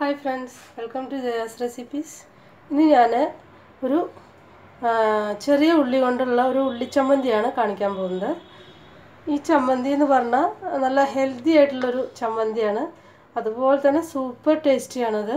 hi friends welcome to Jaya's recipes ഇന്ന് ഞാൻ ഒരു ആ, ചെറിയ ഉള്ളി കൊണ്ടുള്ള ഒരു ഉള്ളിച്ചമ്മന്തിയാണ് കാണിക്കാൻ പോകുന്നത് ഈ ചമ്മന്തി എന്ന് പറഞ്ഞാൽ നല്ല ഹെൽത്തി ആയിട്ടുള്ളൊരു ചമ്മന്തിയാണ് അതുപോലെ തന്നെ സൂപ്പർ ടേസ്റ്റിയാണത്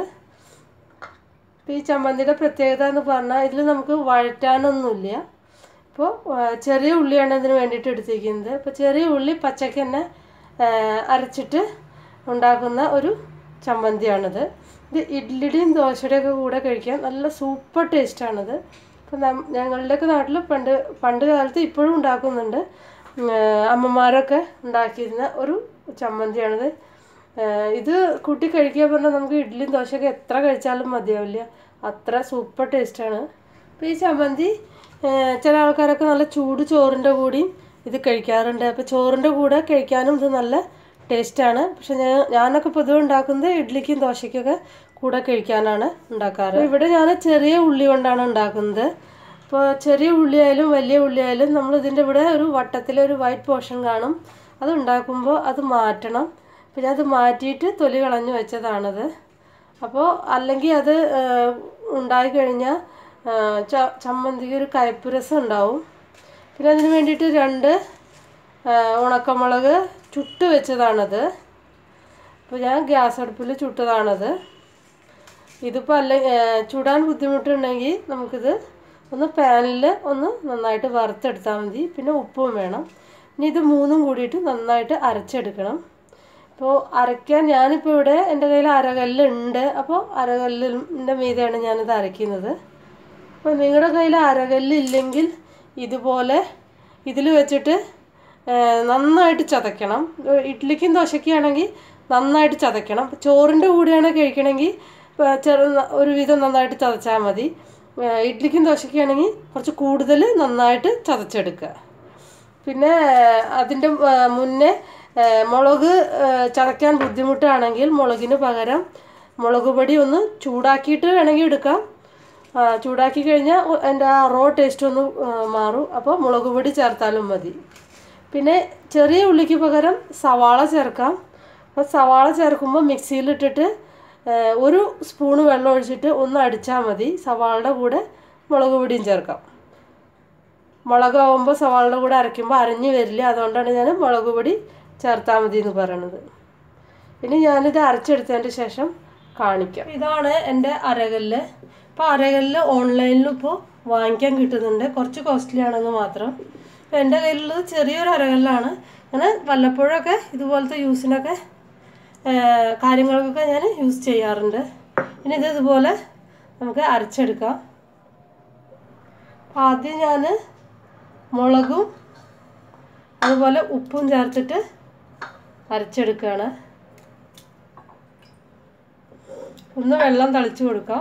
അപ്പോൾ ഈ ചമ്മന്തിയുടെ പ്രത്യേകത എന്ന് പറഞ്ഞാൽ ഇതിൽ നമുക്ക് വഴറ്റാനൊന്നുമില്ല ഇപ്പോൾ ചെറിയ ഉള്ളിയാണ് ഇതിന് വേണ്ടിയിട്ട് എടുത്തിരിക്കുന്നത് അപ്പോൾ ചെറിയ ഉള്ളി പച്ചയ്ക്ക് തന്നെ ആ, അരച്ചിട്ട് ഉണ്ടാക്കുന്ന ഒരു ചമ്മന്തിയാണിത് ഇത് ഇഡ്ലിയുടെയും ദോശയുടെയൊക്കെ കൂടെ കഴിക്കാൻ നല്ല സൂപ്പർ ടേസ്റ്റാണിത് ഇപ്പം നം ഞങ്ങളുടെയൊക്കെ നാട്ടിൽ പണ്ട് പണ്ട് കാലത്ത് ഇപ്പോഴും ഉണ്ടാക്കുന്നുണ്ട് ഉം, ആ, അമ്മമാരൊക്കെ ഉണ്ടാക്കിയിരുന്ന ഒരു ചമ്മന്തിയാണിത് ആ, ഇത് കൂട്ടി കഴിക്കുക പറഞ്ഞാൽ നമുക്ക് ഇഡ്ഡലിയും ദോശയൊക്കെ എത്ര കഴിച്ചാലും മതിയാവില്ല അത്ര സൂപ്പർ ടേസ്റ്റാണ് അപ്പോൾ ഈ ചമ്മന്തി ആ, ചില ആൾക്കാരൊക്കെ നല്ല ചൂട് ചോറിൻ്റെ കൂടിയും ഇത് കഴിക്കാറുണ്ട് അപ്പോൾ ചോറിൻ്റെ കൂടെ കഴിക്കാനും ഇത് നല്ല ടേസ്റ്റാണ് പക്ഷെ ഞാൻ ഞാനൊക്കെ പൊതുവെ ഉണ്ടാക്കുന്നത് ഇഡ്ഡലിക്കും ദോശയ്ക്കൊക്കെ കൂടെ കഴിക്കാനാണ് ഉണ്ടാക്കാറ് ഇവിടെ ഞാൻ ചെറിയ ഉള്ളി കൊണ്ടാണ് ഉണ്ടാക്കുന്നത് അപ്പോൾ ചെറിയ ഉള്ളിയായാലും വലിയ ഉള്ളിയായാലും നമ്മൾ ഇതിൻ്റെ ഇവിടെ ഒരു വട്ടത്തിലെ ഒരു വൈറ്റ് പോർഷൻ കാണും അത് ഉണ്ടാക്കുമ്പോൾ അത് മാറ്റണം പിന്നെ അത് മാറ്റിയിട്ട് തൊലി കളഞ്ഞു വെച്ചതാണത് അപ്പോൾ അല്ലെങ്കിൽ അത് ഉണ്ടായി കഴിഞ്ഞാൽ ച ചമ്മന്തിക്ക് ഒരു കയ്പ്പ് രസം ഉണ്ടാവും പിന്നെ അതിന് വേണ്ടിയിട്ട് രണ്ട് ആ, ഉണക്കമുളക് ചുട്ട് വെച്ചതാണത് അപ്പോൾ ഞാൻ ഗ്യാസ് അടുപ്പിൽ ചുട്ടതാണത് ഇതിപ്പോൾ അല്ല ആ, ചുടാൻ ബുദ്ധിമുട്ടുണ്ടെങ്കിൽ നമുക്കിത് ഒന്ന് പാനിൽ ഒന്ന് നന്നായിട്ട് വറുത്തെടുത്താൽ മതി പിന്നെ ഉപ്പും വേണം ഇനി ഇത് മൂന്നും കൂടിയിട്ട് നന്നായിട്ട് അരച്ചെടുക്കണം അപ്പോൾ അരയ്ക്കാൻ ഞാനിപ്പോൾ ഇവിടെ എൻ്റെ കയ്യിൽ അരകല്ലുണ്ട് അപ്പോൾ അരകല്ലിൻ്റെ മീതെയാണ് ഞാനിത് അരയ്ക്കുന്നത് അപ്പോൾ നിങ്ങളുടെ കയ്യിൽ അരകല്ല് ഇല്ലെങ്കിൽ ഇതുപോലെ ഇതിൽ വെച്ചിട്ട് ആ, നന്നായിട്ട് ചതയ്ക്കണം ഇഡ്ഡലിക്കും ദോശയ്ക്കാണെങ്കിൽ നന്നായിട്ട് ചതയ്ക്കണം ചോറിൻ്റെ കൂടെയാണ് കഴിക്കണമെങ്കിൽ ഇപ്പം ചെറു ഒരുവിധം നന്നായിട്ട് ചതച്ചാൽ മതി ആ, ഇഡ്ഡലിക്കും ദോശയ്ക്കാണെങ്കിൽ കുറച്ച് കൂടുതൽ നന്നായിട്ട് ചതച്ചെടുക്കുക പിന്നെ അതിൻ്റെ മുന്നേ ആ, മുളക് ആ, ചതയ്ക്കാൻ ബുദ്ധിമുട്ടാണെങ്കിൽ മുളകിന് പകരം മുളക് പൊടി ഒന്ന് ചൂടാക്കിയിട്ട് വേണമെങ്കിൽ എടുക്കാം ആ, ചൂടാക്കി കഴിഞ്ഞാൽ അതിൻ്റെ ആ റോ ടേസ്റ്റ് ഒന്ന് ആ, മാറും അപ്പോൾ മുളക് പൊടി ചേർത്താലും മതി പിന്നെ ചെറിയ ഉള്ളിക്ക് പകരം സവാള ചേർക്കാം അപ്പോൾ സവാള ചേർക്കുമ്പോൾ മിക്സിയിലിട്ടിട്ട് ആ, ഒരു സ്പൂണ് വെള്ളം ഒഴിച്ചിട്ട് ഒന്ന് അടിച്ചാൽ മതി സവാളയുടെ കൂടെ മുളക് പൊടിയും ചേർക്കാം മുളകാവുമ്പോൾ സവാളയുടെ കൂടെ അരയ്ക്കുമ്പോൾ അരഞ്ഞു വരില്ല അതുകൊണ്ടാണ് ഞാൻ മുളക് പൊടി ചേർത്താൽ മതി എന്ന് പറയണത് ഇനി ഞാനിത് അരച്ചെടുത്തതിൻ്റെ ശേഷം കാണിക്കാം ഇതാണ് എൻ്റെ അരകല്ല് ഇപ്പോൾ അരകല്ല് ഓൺലൈനിൽ ഇപ്പോൾ വാങ്ങിക്കാൻ കിട്ടുന്നുണ്ട് കുറച്ച് കോസ്റ്റ്ലി ആണെന്ന് മാത്രം അപ്പോൾ എൻ്റെ കയ്യിലുള്ളത് ചെറിയൊരു അരകല്ലാണ് അങ്ങനെ വല്ലപ്പോഴൊക്കെ ഇതുപോലത്തെ യൂസിനൊക്കെ ഏഹ്, കാര്യങ്ങൾക്കൊക്കെ ഞാൻ യൂസ് ചെയ്യാറുണ്ട് ഇനി ഇത് ഇതുപോലെ നമുക്ക് അരച്ചെടുക്കാം ആദ്യം ഞാൻ മുളകും അതുപോലെ ഉപ്പും ചേർത്തിട്ട് അരച്ചെടുക്കുകയാണ് ഒന്ന് വെള്ളം തളിച്ചു കൊടുക്കാം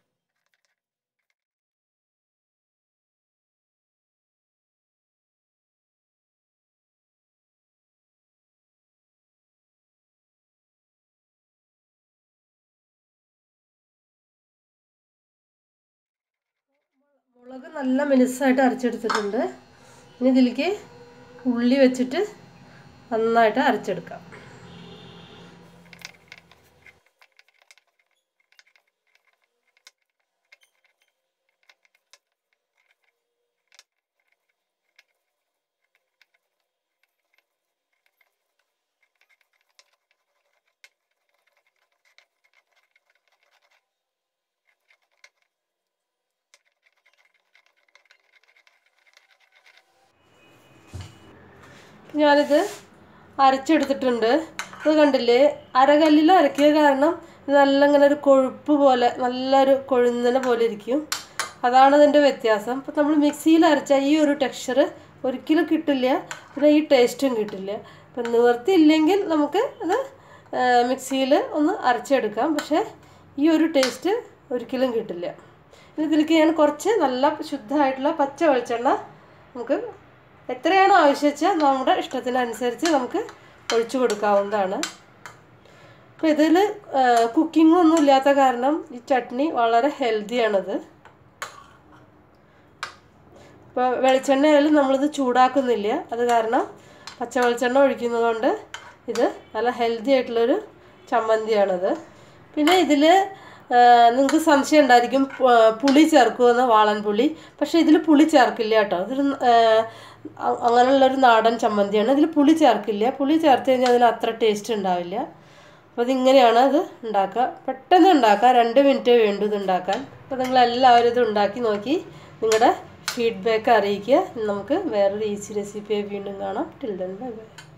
മുളക് നല്ല മിനുസായിട്ട് അരച്ചെടുത്തിട്ടുണ്ട് ഇനി ഇതിലേക്ക് ഉള്ളി വെച്ചിട്ട് നന്നായിട്ട് അരച്ചെടുക്കാം ഞാനിത് അരച്ചെടുത്തിട്ടുണ്ട് ഇത് കണ്ടില്ലേ അരകല്ലിൽ അരക്കിയ കാരണം ഇത് നല്ല ഇങ്ങനെ ഒരു കൊഴുപ്പ് പോലെ നല്ലൊരു കൊഴുന്നനെ പോലെ ഇരിക്കും അതാണ് ഇതിൻ്റെ വ്യത്യാസം ഇപ്പം നമ്മൾ മിക്സിയിൽ അരച്ച ഈ ഒരു ടെക്സ്ചർ ഒരിക്കലും കിട്ടില്ല പിന്നെ ഈ ടേസ്റ്റും കിട്ടില്ല ഇപ്പം നിവർത്തിയില്ലെങ്കിൽ നമുക്ക് അത് മിക്സിയിൽ ഒന്ന് അരച്ചെടുക്കാം പക്ഷേ ഈ ഒരു ടേസ്റ്റ് ഒരിക്കലും കിട്ടില്ല ഇനി ഇതിലേക്ക് ഞാൻ കുറച്ച് നല്ല ശുദ്ധമായിട്ടുള്ള പച്ച വെളിച്ചെണ്ണ നമുക്ക് എത്രയാണോ ആവശ്യം വെച്ചാൽ നമ്മുടെ ഇഷ്ടത്തിനനുസരിച്ച് നമുക്ക് ഒഴിച്ചു കൊടുക്കാവുന്നതാണ് അപ്പോൾ ഇതിൽ കുക്കിംഗ് ഒന്നും ഇല്ലാത്ത കാരണം ഈ ചട്നി വളരെ ഹെൽത്തിയാണത് ഇപ്പോൾ വെളിച്ചെണ്ണ ആയാലും നമ്മളിത് ചൂടാക്കുന്നില്ല അത് കാരണം പച്ച വെളിച്ചെണ്ണ ഒഴിക്കുന്നത് കൊണ്ട് ഇത് നല്ല ഹെൽത്തി ആയിട്ടുള്ളൊരു ചമ്മന്തിയാണത് പിന്നെ ഇതിൽ നിങ്ങൾക്ക് സംശയം ഉണ്ടായിരിക്കും പു- പുളി ചേർക്കുമെന്ന് വാളൻ പുളി പക്ഷേ ഇതിൽ പുളി ചേർക്കില്ല കേട്ടോ ഇതൊരു ആ, അ- അങ്ങനെയുള്ളൊരു നാടൻ ചമ്മന്തിയാണ് ഇതിൽ പുളി ചേർക്കില്ല പുളി ചേർത്ത് കഴിഞ്ഞാൽ അതിന് അത്ര ടേസ്റ്റ് ഉണ്ടാവില്ല അപ്പോൾ ഇതിങ്ങനെയാണ് അത് ഉണ്ടാക്കുക പെട്ടെന്ന് ഉണ്ടാക്കുക രണ്ട് മിനിറ്റേ വേണ്ടൂ ഇത് ഉണ്ടാക്കാൻ അപ്പോൾ നിങ്ങളെല്ലാവരും ഇത് ഉണ്ടാക്കി നോക്കി നിങ്ങളുടെ ഫീഡ്ബാക്ക് അറിയിക്കുക നമുക്ക് വേറൊരു ഈസി റെസിപ്പിയായി വീണ്ടും കാണാം ടിൽ ദൻ ബൈ ബൈ